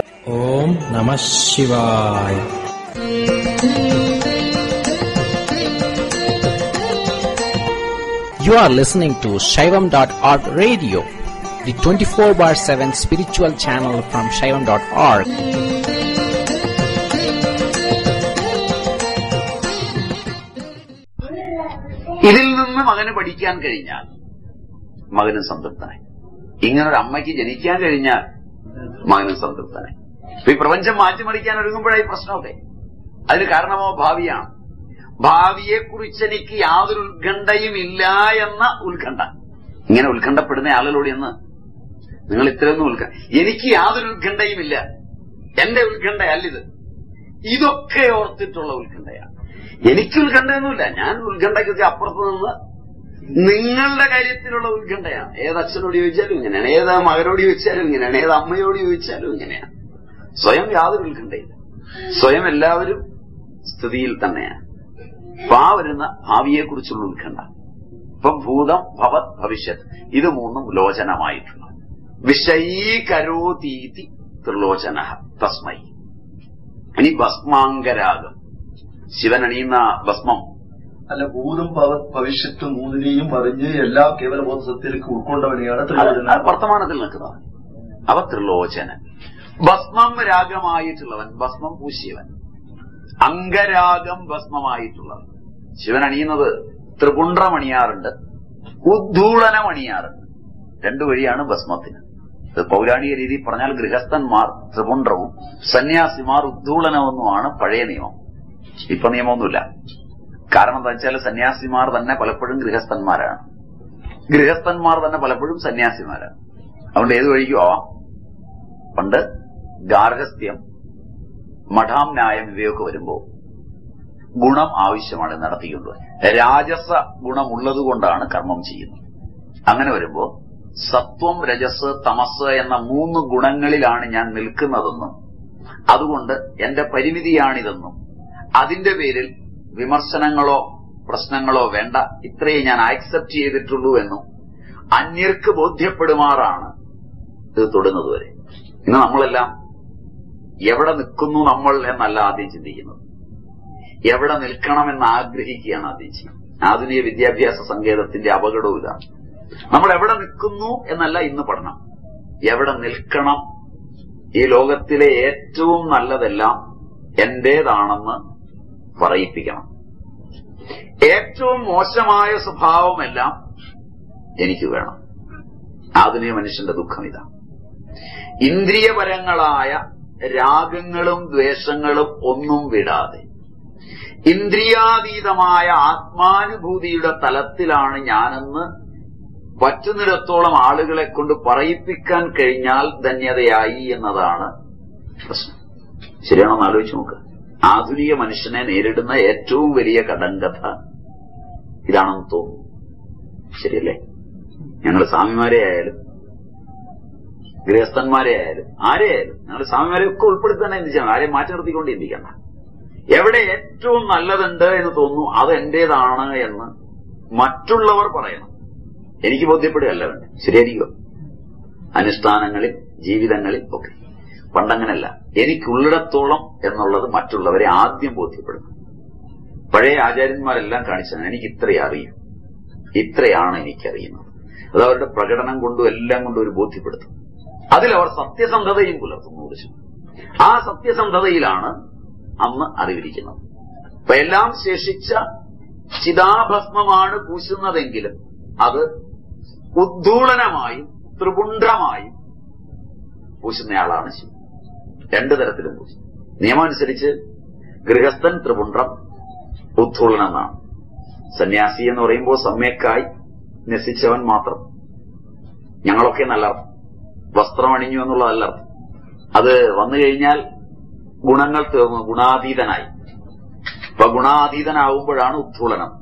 ഓം നമ ശിവായ You are listening to Shaivam.org radio, the 24 bar 7 spiritual channel from Shaivam.org. ഇതിൽ നിന്ന് മകന് പഠിക്കാൻ കഴിഞ്ഞാൽ മകനും സംതൃപ്തനായി ഇങ്ങനെ ഒരു അമ്മയ്ക്ക് ജനിക്കാൻ കഴിഞ്ഞാൽ മകനും സംതൃപ്തനായി ഇപ്പൊ ഈ പ്രപഞ്ചം മാറ്റിമറിക്കാൻ ഒരുങ്ങുമ്പോഴായി പ്രശ്നമൊക്കെ അതിന് കാരണമോ ഭാവിയാണ് ഭാവിയെക്കുറിച്ച് എനിക്ക് യാതൊരു ഉത്കണ്ഠയും ഇല്ല എന്ന ഉത്കണ്ഠ ഇങ്ങനെ ഉത്കണ്ഠപ്പെടുന്ന ആളുകളോട് എന്ന് നിങ്ങൾ ഇത്രയൊന്നും ഉത്കണ്ഠ എനിക്ക് യാതൊരു ഉത്കണ്ഠയും ഇല്ല എന്റെ ഉത്കണ്ഠയല്ലിത് ഇതൊക്കെ ഓർത്തിട്ടുള്ള ഉത്കണ്ഠയാണ് എനിക്ക് ഉത്കണ്ഠയൊന്നുമില്ല ഞാൻ ഉത്കണ്ഠയ്ക്കൊക്കെ അപ്പുറത്ത് നിന്ന് നിങ്ങളുടെ കാര്യത്തിലുള്ള ഉത്കണ്ഠയാണ് ഏത് അച്ഛനോട് ചോദിച്ചാലും ഇങ്ങനെയാണ് ഏത് മകനോട് ചോദിച്ചാലും ഇങ്ങനെയാണ് ഏത് അമ്മയോട് ചോദിച്ചാലും ഇങ്ങനെയാണ് സ്വയം യാതൊരു ഉത്കണ്ഠയില്ല സ്വയം എല്ലാവരും സ്ഥിതിയിൽ തന്നെയാണ് അപ്പൊ ആ വരുന്ന ഭാവിയെക്കുറിച്ചുള്ള ഉത്കണ്ഠ ഇപ്പൊ ഭൂതം ഭവത് ഭവിഷ്യത് ഇത് മൂന്നും ലോചനമായിട്ടുള്ള വിഷയീകരോതീതി ത്രിലോചന തസ്മൈ ഇനി ഭസ്മാങ്കരാഗം ശിവൻ അണിയുന്ന ഭസ്മം അല്ല ഭൂതം ഭവ- ഭവിഷ്യത്തും മൂന്നിനെയും അറിഞ്ഞ് എല്ലാം കേവലബോധ സത്യത്തിലേക്ക് ഉൾക്കൊണ്ടവനെയാണ് അത് ത്രിലോചന അത് വർത്തമാനത്തിൽ നിൽക്കുന്നവൻ അവ ത്രിലോചനൻ ഭസ്മം രാഗമായിട്ടുള്ളവൻ ഭസ്മം പൂശിയവൻ അംഗരാഗം ഭസ്മമായിട്ടുള്ളവൻ ശിവൻ അണിയുന്നത് ത്രിപുണ്ഡ്രം അണിയാറുണ്ട് ഉദ്ധൂളനം അണിയാറുണ്ട് രണ്ടു വഴിയാണ് ഭസ്മത്തിന് ഇത് പൗരാണിക രീതിയിൽ പറഞ്ഞാൽ ഗൃഹസ്ഥന്മാർ ത്രിപുണ്ഡ്രവും സന്യാസിമാർ ഉദ്ധൂളനമെന്നുമാണ് പഴയ നിയമം ഇപ്പൊ നിയമമൊന്നുമില്ല കാരണം എന്താ വെച്ചാൽ സന്യാസിമാർ തന്നെ പലപ്പോഴും ഗൃഹസ്ഥന്മാരാണ് ഗൃഹസ്ഥന്മാർ തന്നെ പലപ്പോഴും സന്യാസിമാരാണ് അതുകൊണ്ട് ഏത് വഴിക്കും ആവാം പണ്ട് ഗാർഹസ്ഥ്യം മഠാം ന്യായം ഇവയൊക്കെ വരുമ്പോ ഗുണം ആവശ്യമാണ് നടത്തിക്കൊണ്ടുപോകാൻ രാജസ ഗുണമുള്ളത് കൊണ്ടാണ് കർമ്മം ചെയ്യുന്നത് അങ്ങനെ വരുമ്പോ സത്വം രജസ് തമസ് എന്ന മൂന്ന് ഗുണങ്ങളിലാണ് ഞാൻ നിൽക്കുന്നതെന്നും അതുകൊണ്ട് എന്റെ പരിമിതിയാണിതെന്നും അതിന്റെ പേരിൽ വിമർശനങ്ങളോ പ്രശ്നങ്ങളോ വേണ്ട ഇത്രയേ ഞാൻ ആക്സെപ്റ്റ് ചെയ്തിട്ടുള്ളൂ എന്നും അന്യർക്ക് ബോധ്യപ്പെടുമാറാണ് ഇത് തൊടുന്നത് വരെ ഇന്ന് നമ്മളെല്ലാം എവിടെ നിൽക്കുന്നു നമ്മൾ എന്നല്ല ആദ്യം ചിന്തിക്കുന്നത് എവിടെ നിൽക്കണമെന്ന് ആഗ്രഹിക്കുകയാണ് ആദ്യം ചെയ്യുന്നത് ആധുനിക വിദ്യാഭ്യാസ സങ്കേതത്തിന്റെ അപകടവും ഇതാണ് നമ്മൾ എവിടെ നിൽക്കുന്നു എന്നല്ല ഇന്ന് പഠനം എവിടെ നിൽക്കണം ഈ ലോകത്തിലെ ഏറ്റവും നല്ലതെല്ലാം എന്റേതാണെന്ന് പറയിപ്പിക്കണം ഏറ്റവും മോശമായ സ്വഭാവമെല്ലാം എനിക്ക് വേണം ആധുനിക മനുഷ്യന്റെ ദുഃഖം ഇതാണ് ഇന്ദ്രിയപരങ്ങളായ രാഗങ്ങളും ദ്വേഷങ്ങളും ഒന്നും വിടാതെ ഇന്ദ്രിയാതീതമായ ആത്മാനുഭൂതിയുടെ തലത്തിലാണ് ഞാനെന്ന് പറ്റുന്നിടത്തോളം ആളുകളെ കൊണ്ട് പറയിപ്പിക്കാൻ കഴിഞ്ഞാൽ ധന്യതയായി എന്നതാണ് പ്രശ്നം ശരിയാണോ എന്ന് ആലോചിച്ച് നോക്ക് ആധുനിക മനുഷ്യനെ നേരിടുന്ന ഏറ്റവും വലിയ കടങ്കഥ ഇതാണെന്ന് തോന്നുന്നു ശരിയല്ലേ ഞങ്ങൾ സ്വാമിമാരെ ആയാലും ഗൃഹസ്ഥന്മാരെ ആയാലും ആരെ ആയാലും ഞങ്ങൾ സ്വാമിമാരെ ഒക്കെ ഉൾപ്പെടുത്താൻ ചിന്തിച്ചാൽ ആരെയും മാറ്റി നിർത്തിക്കൊണ്ട് ചിന്തിക്കണ്ട എവിടെ ഏറ്റവും നല്ലതുണ്ട് എന്ന് തോന്നുന്നു അത് എന്റേതാണ് എന്ന് മറ്റുള്ളവർ പറയണം എനിക്ക് ബോധ്യപ്പെടുകയല്ല വേണ്ട ശരിയായിരിക്കും അനുഷ്ഠാനങ്ങളിൽ ജീവിതങ്ങളിൽ ഒക്കെ പണ്ടങ്ങനല്ല എനിക്കുള്ളിടത്തോളം എന്നുള്ളത് മറ്റുള്ളവരെ ആദ്യം ബോധ്യപ്പെടുന്നു പഴയ ആചാര്യന്മാരെല്ലാം കാണിച്ചത് എനിക്ക് ഇത്രയേ അറിയൂ ഇത്രയാണ് എനിക്കറിയുന്നത് അത് അവരുടെ പ്രകടനം കൊണ്ടും എല്ലാം കൊണ്ടും ഒരു ബോധ്യപ്പെടുത്തും അതിലവർ സത്യസന്ധതയും പുലർത്തുന്നു കുറിച്ചു ആ സത്യസന്ധതയിലാണ് അന്ന് അറിവിരിക്കുന്നത് അപ്പൊ എല്ലാം ശേഷിച്ച ചിതാഭസ്മമാണ് പൂശുന്നതെങ്കിലും അത് ഉദ്ധൂളനമായും ത്രിപുണ്ഡമായും പൂശുന്നയാളാണ് ശിവൻ രണ്ടു തരത്തിലും പൂശും നിയമം അനുസരിച്ച് ഗൃഹസ്ഥൻ ത്രിപുണ്ഡം ഉദ്ധൂളനം എന്നാണ് സന്യാസി എന്ന് പറയുമ്പോൾ സമ്യക്കായി നസിച്ചവൻ മാത്രം ഞങ്ങളൊക്കെ നല്ല അർത്ഥം വസ്ത്രം അണിഞ്ഞു എന്നുള്ളതല്ല അർത്ഥം അത് വന്നു കഴിഞ്ഞാൽ ഗുണങ്ങൾ തീർന്നു ഗുണാതീതനായി അപ്പൊ ഗുണാതീതനാവുമ്പോഴാണ് ഉദ്ധൂളനം